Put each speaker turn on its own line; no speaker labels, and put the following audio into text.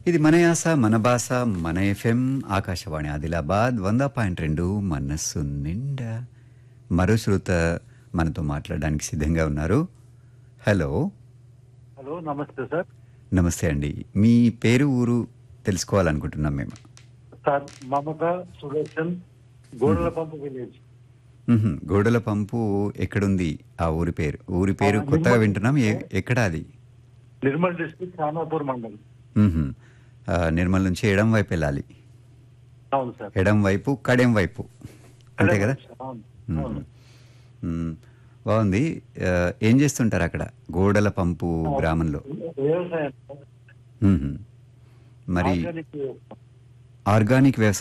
ఇది మన యాస మన భాష మన ఎఫ్ఎం ఆకాశవాణి ఆదిలాబాద్ వంద పాయింట్ రెండు మనస్సు నిండా మరో శ్రోత మనతో మాట్లాడడానికి సిద్ధంగా ఉన్నారు హలో
హలో నమస్తే సార్
నమస్తే అండి మీ పేరు ఊరు తెలుసుకోవాలనుకుంటున్నాం మేము
సార్ మమత సుదర్శన్ గోడల పంపు విలేజ్
మ్హూ. గోడల పంపు ఎక్కడుంది ఆ ఊరి పేరు ఊరి పేరు
ఆ,
కొత్తగా
నిర్మల్.
వింటున్నాం ఏ- ఎక్కడ అది
నిర్మల్ డిస్ట్రిక్ట్ ఖానాపూర్ మండలం
మ్హూ. ఆ, నిర్మల్ నుంచి ఎడం వైపు వెళ్ళాలి
అవును సార్
ఎడం వైపు కడెం వైపు అంతే కదా
అవును
మ్మ్.
అవును
మ్మ్. బాగుంది ఆ, ఏం చేస్తుంటారు అక్కడ గోడల పంపు గ్రామంలో
వ్యవసాయం సార్.
మ్మ్. మరి
ఆర్గానిక్ వ్యవసాయం.
ఆర్గానిక్ వ్యవసాయం